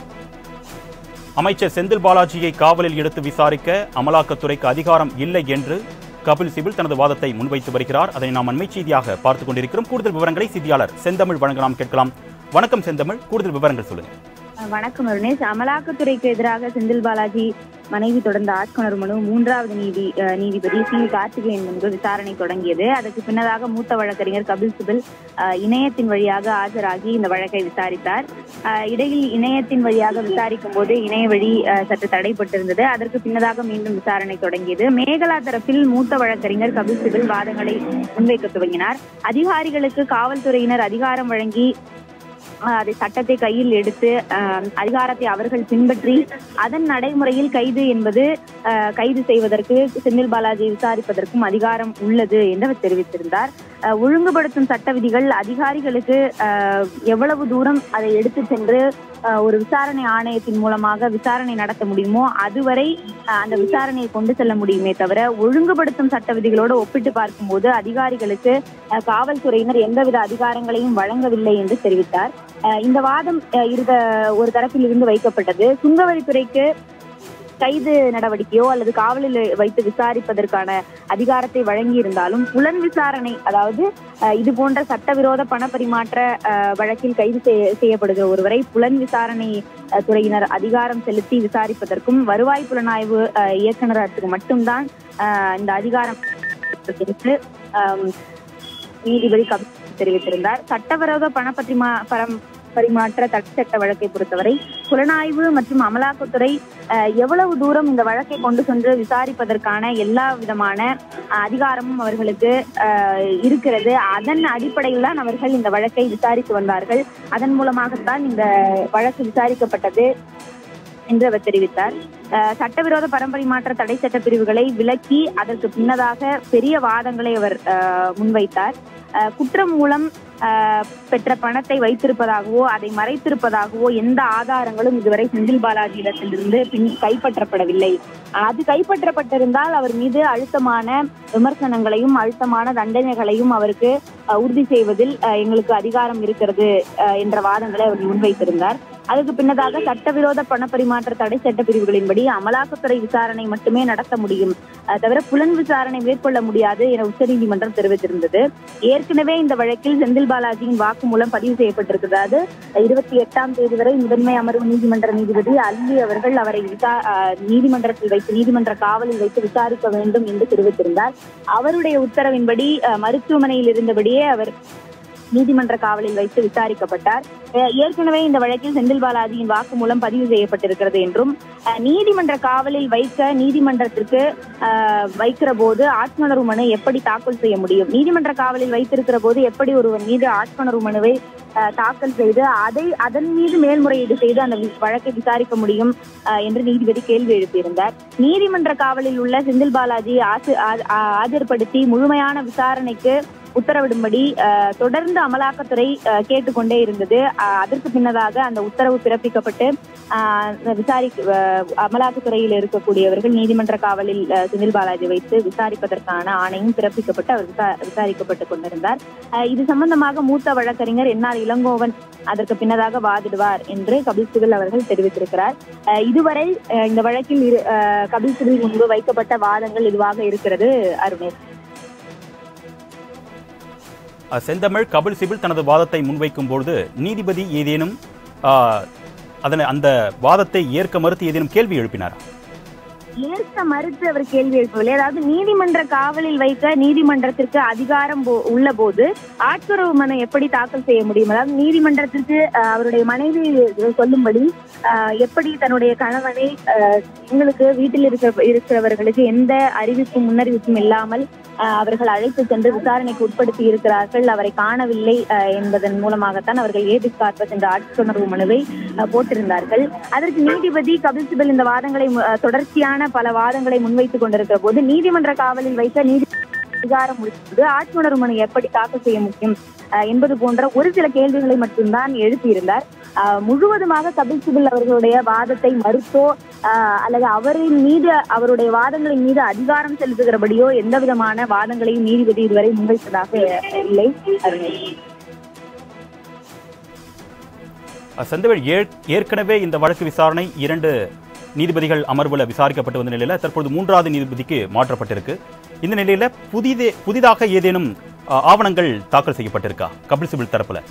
அமைச்சர் செந்தில் பாலாஜியை காவலில் எடுத்து விசாரிக்க அமலாக்கத்துறைக்கு அதிகாரம் இல்லை என்று கபில் சிபில் தனது வாதத்தை முன்வைத்து வருகிறார் அதை நாம் அண்மை செய்தியாக பார்த்துக் கொண்டிருக்கிறோம் கூடுதல் விவரங்களை செய்தியாளர் செந்தமிழ் வழங்க நாம் கேட்கலாம் வணக்கம் செந்தமிழ் கூடுதல் விவரங்கள் சொல்லுங்க வணக்கம் அருணேஷ் அமலாக்கத்துறைக்கு எதிராக செந்தில் பாலாஜி மனைவி தொடர்ந்த ஆட்கொணர் மனு மூன்றாவது நீதி அஹ், நீதிபதி சி கார்த்திகேயன் முன்பு விசாரணை தொடங்கியது அதற்கு பின்னதாக மூத்த வழக்கறிஞர் கபில் சிபில் அஹ், இணையத்தின் வழியாக ஆஜராகி இந்த வழக்கை விசாரித்தார் அஹ், இடையில் இணையத்தின் வழியாக விசாரிக்கும் போது இணைய வழி அஹ், சற்று தடைப்பட்டிருந்தது அதற்கு பின்னதாக மீண்டும் விசாரணை தொடங்கியது மேகலா தரப்பில் மூத்த வழக்கறிஞர் கபில் சிபில் வாதங்களை முன்வைக்க துவங்கினார் அதிகாரிகளுக்கு காவல்துறையினர் அதிகாரம் வழங்கி ஆஹ் அதை சட்டத்தை கையில் எடுத்து ஆஹ் அதிகாரத்தை அவர்கள் பின்பற்றி அதன் நடைமுறையில் கைது என்பது ஆஹ் கைது செய்வதற்கு செந்தில் பாலாஜியை விசாரிப்பதற்கும் அதிகாரம் உள்ளது என்று அவர் தெரிவித்திருந்தார் ஆஹ் ஒழுங்குபடுத்தும் சட்ட விதிகள் அதிகாரிகளுக்கு ஆஹ் எவ்வளவு தூரம் அதை எடுத்து சென்று ஆஹ் ஒரு விசாரணை ஆணையத்தின் மூலமாக விசாரணை நடத்த முடியுமோ அதுவரை ஆஹ் அந்த விசாரணையை கொண்டு செல்ல முடியுமே தவிர ஒழுங்குபடுத்தும் சட்ட விதிகளோடு ஒப்பிட்டு பார்க்கும்போது அதிகாரிகளுக்கு ஆஹ் காவல்துறையினர் எந்தவித அதிகாரங்களையும் வழங்கவில்லை என்று தெரிவித்தார் ஆஹ் இந்த வாதம் ஆஹ் இருத ஒரு தரப்பில் இருந்து வைக்கப்பட்டது சுங்கவரித்துறைக்கு கைது நடவடிக்கையோ அல்லது காவலில் வைத்து விசாரிப்பதற்கான அதிகாரத்தை வழங்கியிருந்தாலும் புலன் விசாரணை அதாவது ஆஹ் இது போன்ற சட்டவிரோத பணப்பரிமாற்ற ஆஹ் வழக்கில் கைது செய்ய- செய்யப்படுகிற ஒருவரை புலன் விசாரணை ஆஹ் துறையினர் அதிகாரம் செலுத்தி விசாரிப்பதற்கும் வருவாய் புலனாய்வு ஆஹ் இயக்குநரகத்துக்கு மட்டும்தான் ஆஹ் இந்த அதிகாரம் என்று ஆம், நீதிபதி கபில் தெரிவித்திருந்தார் சட்டவிரோத பணப்பரிமா பரம் பரிமாற்ற தடை சட்ட வழக்கை பொறுத்தவரை புலனாய்வு மற்றும் அமலாக்கத்துறை அஹ், எவ்வளவு தூரம் இந்த வழக்கை கொண்டு சென்று விசாரிப்பதற்கான எல்லா விதமான அஹ், அதிகாரமும் அவர்களுக்கு அஹ், இருக்கிறது அதன் அடிப்படையில் தான் அவர்கள் இந்த வழக்கை விசாரித்து வந்தார்கள் அதன் மூலமாகத்தான் இந்த வழக்கு விசாரிக்கப்பட்டது என்று அவர் தெரிவித்தார் அஹ், சட்டவிரோத பரம்பரிமாற்ற தடை சட்ட பிரிவுகளை விலக்கி அதற்கு பின்னதாக பெரிய வாதங்களை அவர் அஹ், முன்வைத்தார் அஹ், குற்றம் மூலம் அஹ், பெற்ற பணத்தை வைத்திருப்பதாகவோ அதை மறைத்திருப்பதாகவோ எந்த ஆதாரங்களும் இதுவரை செந்தில் பாலாஜியிடத்திலிருந்து பின் கைப்பற்றப்படவில்லை அது கைப்பற்றப்பட்டிருந்தால் அவர் மீது அழுத்தமான விமர்சனங்களையும் அழுத்தமான தண்டனைகளையும் அவருக்கு அஹ், உறுதி செய்வதில் அஹ், எங்களுக்கு அதிகாரம் இருக்கிறது அஹ், என்ற வாதங்களை அவர் முன்வைத்திருந்தார் அதுக்கு பின்னதாக சட்டவிரோத பணப்பரிமாற்ற தடை சட்ட பிரிவுகளின்படி அமலாக்கத்துறை விசாரணை மட்டுமே நடத்த முடியும் அஹ் தவிர புலன் விசாரணை மேற்கொள்ள முடியாது என உச்சநீதிமன்றம் தெரிவித்திருந்தது ஏற்கனவே இந்த வழக்கில் செந்தில் பாலாஜியின் வாக்குமூலம் பதிவு செய்யப்பட்டிருக்கிறது இருபத்தி எட்டாம் தேதி வரை முதன்மை அமர்வு நீதிமன்ற நீதிபதி அல்லி அவர்கள் அவரை விசா அஹ் நீதிமன்றத்தில் வைத்து நீதிமன்ற காவலில் வைத்து விசாரிக்க வேண்டும் என்று தெரிவித்திருந்தார் அவருடைய உத்தரவின்படி அஹ் மருத்துவமனையில் இருந்தபடியே அவர் நீதிமன்ற காவலில் வைத்து விசாரிக்கப்பட்டார் அஹ் ஏற்கனவே இந்த வழக்கில் செந்தில் பாலாஜியின் வாக்குமூலம் பதிவு செய்யப்பட்டிருக்கிறது என்றும் அஹ் நீதிமன்ற காவலில் வைக்க நீதிமன்றத்திற்கு அஹ், வைக்கிற போது ஆட்கொணர்வு மனு எப்படி தாக்கல் செய்ய முடியும் நீதிமன்ற காவலில் வைத்திருக்கிற போது எப்படி ஒருவன் மீது ஆட்கொணர்வு மனுவை அஹ், தாக்கல் செய்து அதை அதன் மீது மேல்முறையீடு செய்து அந்த வி- வழக்கை விசாரிக்க முடியும் அஹ், என்று நீதிபதி கேள்வி எழுப்பியிருந்தார் நீதிமன்ற காவலில் உள்ள செந்தில் பாலாஜி ஆசு- ஆ- ஆ- ஆஜர்படுத்தி முழுமையான விசாரணைக்கு உத்தரவிடும்படி அஹ், தொடர்ந்து அமலாக்கத்துறை அஹ், கேட்டுக்கொண்டே இருந்தது அஹ், அதற்கு பின்னதாக அந்த உத்தரவு பிறப்பிக்கப்பட்டு அஹ், விசாரி அஹ், அமலாக்கத்துறையில் இருக்கக்கூடியவர்கள் நீதிமன்ற காவலில் அஹ், செந்தில் பாலாஜி வைத்து விசாரிப்பதற்கான ஆணையும் பிறப்பிக்கப்பட்டு அவர் விசா- விசாரிக்கப்பட்டுக் கொண்டிருந்தார் அஹ், இது சம்பந்தமாக மூத்த வழக்கறிஞர் என்ஆர் இளங்கோவன் அதற்கு பின்னதாக வாதிடுவார் என்று கபில் சிபில் அவர்கள் தெரிவித்திருக்கிறார் அஹ், இதுவரை அஹ், இந்த வழக்கில் இரு- அஹ், கபில் சிபில் முன்பு வைக்கப்பட்ட வாதங்கள் இதுவாக இருக்கிறது அருணேஷ் அஹ், செந்தமிழ் கபில் சிபில் தனது வாதத்தை முன்வைக்கும் பொழுது நீதிபதி ஏதேனும் அஹ், அதனை அந்த வாதத்தை ஏற்க மறுத்து ஏதேனும் கேள்வி எழுப்பினாரா ஏற்க மறுத்து அவர் கேள்வி எழுப்பவில்லை அதாவது நீதிமன்ற காவலில் வைக்க நீதிமன்றத்திற்கு அதிகாரம் போ- உள்ள போது ஆட்குறவு மனு எப்படி தாக்கல் செய்ய முடியும் அதாவது நீதிமன்றத்திற்கு அஹ், அவருடைய மனைவி சொல்லும்படி அஹ், எப்படி தன்னுடைய கணவனை அஹ், எங்களுக்கு வீட்டில் இருக்க இருக்கிறவர்களுக்கு எந்த அறிவிப்பும் முன்னறிவிப்பும் இல்லாமல் அஹ், அவர்கள் அழைத்து சென்று விசாரணைக்கு உட்படுத்தி இருக்கிறார்கள் அவரை காணவில்லை அஹ், என்பதன் மூலமாகத்தான் அவர்கள் ஏபிஸ் கார்பஸ் என்ற ஆட்கொணர்வு மனுவை அஹ், போட்டிருந்தார்கள் அதற்கு நீதிபதி கபில் சிபல் இந்த வாதங்களை மு- அஹ், தொடர்ச்சியான பல வாதங்களை முன்வைத்துக் கொண்டிருக்கிற போது நீதிமன்ற காவலில் வைக்க நீதி அதிகாரம் உள்ளது ஆட்சியுணர்வு மனு எப்படி தாக்கல் செய்ய முடியும் அஹ், என்பது போன்ற ஒரு சில கேள்விகளை மட்டும்தான் எழுப்பியிருந்தார் அஹ், முழுவதுமாக கபில் சிபல் அவர்களுடைய வாதத்தை மறுத்தோ அஹ், அல்லது அவரின் மீது அவருடைய வாதங்களின் மீது அதிகாரம் செலுத்துகிறபடியோ எந்த விதமான வாதங்களையும் நீதிபதி இதுவரை முன்வைத்ததாக இல்லை அருண் செந்தமிழ் ஏற்- ஏற்கனவே இந்த வழக்கு விசாரணை இரண்டு நீதிபதிகள் அமர்வுல விசாரிக்கப்பட்டு வந்த நிலையில தற்பொழுது மூன்றாவது நீதிபதிக்கு மாற்றப்பட்டிருக்கு இந்த நிலையில புதிதே புதிதாக ஏதேனும் அ, ஆவணங்கள் தாக்கல் செய்யப்பட்டிருக்கா கபில் சிபில் தரப்புல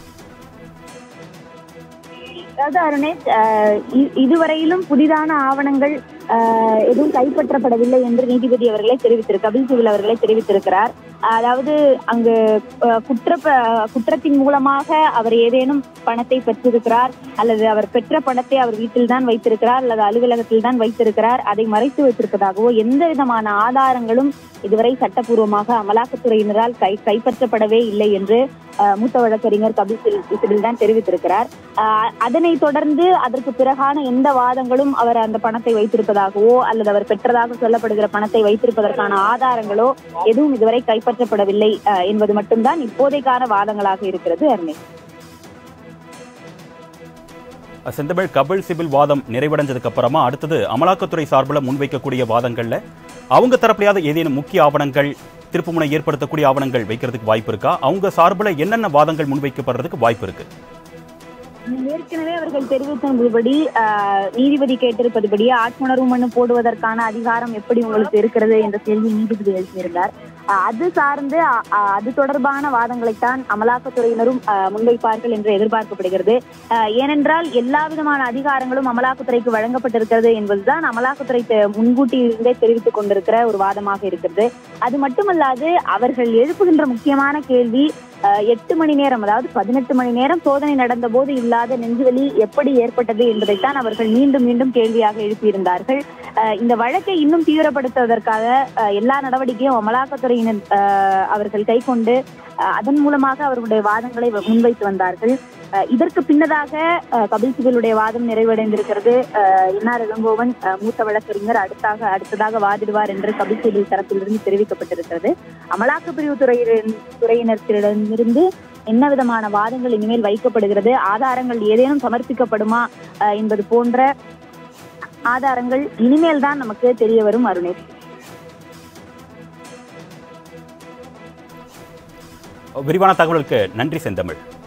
அதாவது அருணேஷ் அஹ், இ- இதுவரையிலும் புதிதான ஆவணங்கள் அஹ், எதுவும் கைப்பற்றப்படவில்லை என்று நீதிபதி அவர்களே தெரிவித்திரு கபில் சிபில் அவர்களே தெரிவித்திருக்கிறார் அதாவது அங்கு அஹ், குற்ற ப- குற்றத்தின் மூலமாக அவர் ஏதேனும் பணத்தை பெற்றிருக்கிறார் அல்லது அவர் பெற்ற பணத்தை அவர் வீட்டில் தான் வைத்திருக்கிறார் அல்லது அலுவலகத்தில் தான் வைத்திருக்கிறார் அதை மறைத்து வைத்திருப்பதாகவோ எந்த விதமான ஆதாரங்களும் இதுவரை சட்டப்பூர்வமாக அமலாக்கத்துறையினரால் கை கைப்பற்றப்படவே இல்லை என்று அஹ், மூத்த வழக்கறிஞர் கபில் சில்- சிபில் தான் தெரிவித்திருக்கிறார் ஆஹ் அதனை தொடர்ந்து அதற்கு பிறகான எந்த வாதங்களும் அவர் அந்த பணத்தை வைத்திருப்பதாகவோ அல்லது அவர் பெற்றதாக சொல்லப்படுகிற பணத்தை வைத்திருப்பதற்கான ஆதாரங்களோ எதுவும் இதுவரை கைப்பற்றப்படவில்லை ஆஹ் என்பது மட்டும்தான் இப்போதைக்கான வாதங்களாக இருக்கிறது அருணை செந்தமிழ் கபில் சிபில் வாதம் நிறைவடைஞ்சதுக்கு அப்புறமா அடுத்தது அமலாக்கத்துறை சார்பில் முன்வைக்கக்கூடிய வாதங்கள்ல அவங்க தரப்புலையாவது ஏதேனும் முக்கிய ஆவணங்கள் திருப்புமுனை ஏற்படுத்தக்கூடிய ஆவணங்கள் வைக்கிறதுக்கு வாய்ப்பு இருக்கா அவங்க சார்பில் என்னென்ன வாதங்கள் முன்வைக்கப்படுறதுக்கு வாய்ப்பு இருக்கு ஏற்கனவே அவர்கள் தெரிவித்தபடி ஆஹ் நீதிபதி கேட்டிருப்பதுபடி ஆட்குணர்வு மனு போடுவதற்கான அதிகாரம் எப்படி உங்களுக்கு இருக்கிறது என்ற கேள்வி நீதிபதி எழுப்பியிருந்தார் ஆஹ் அது சார்ந்து ஆஹ் ஆஹ் அது தொடர்பான வாதங்களைத்தான் அமலாக்கத்துறையினரும் ஆஹ் முன்வைப்பார்கள் என்று எதிர்பார்க்கப்படுகிறது ஆஹ் ஏனென்றால் எல்லா விதமான அதிகாரங்களும் அமலாக்கத்துறைக்கு வழங்கப்பட்டிருக்கிறது என்பதுதான் அமலாக்கத்துறை தெ- முன்கூட்டி இருந்தே தெரிவித்துக் கொண்டிருக்கிற ஒரு வாதமாக இருக்கிறது அது மட்டுமல்லாது அவர்கள் எழுப்புகின்ற முக்கியமான கேள்வி ஆஹ் எட்டு மணி நேரம் அதாவது பதினெட்டு மணி நேரம் சோதனை நடந்த போது இல்லாத நெஞ்சுவலி எப்படி ஏற்பட்டது என்பதைத்தான் அவர்கள் மீண்டும் மீண்டும் கேள்வியாக எழுப்பியிருந்தார்கள் ஆஹ் இந்த வழக்கை இன்னும் தீவிரப்படுத்துவதற்காக ஆஹ் எல்லா நடவடிக்கையும் அமலாக்கத்துறையினர் ஆஹ் அவர்கள் கை கொண்டு ஆஹ் அதன் மூலமாக அவர்களுடைய வாதங்களை முன்வைத்து வந்தார்கள் ஆஹ் இதற்கு பின்னதாக ஆஹ் கபில் சிபிலுடைய வாதம் நிறைவடைந்திருக்கிறது ஆஹ் என்ஆர் இளங்கோவன் ஆஹ் மூத்த வழக்கறிஞர் அடுத்தாக அடுத்ததாக வாதிடுவார் என்று கபில் சிபில் தரப்பிலிருந்து தெரிவிக்கப்பட்டிருக்கிறது அமலாக்க பிரிவு துறையினர் துறையினரிடமிருந்து என்ன விதமான வாதங்கள் இனிமேல் வைக்கப்படுகிறது ஆதாரங்கள் ஏதேனும் சமர்ப்பிக்கப்படுமா ஆஹ் என்பது போன்ற ஆதாரங்கள் இனிமேல் தான் நமக்கு தெரிய வரும் அருணேஷ் விரிவான தகவலுக்கு நன்றி செந்தமிழ்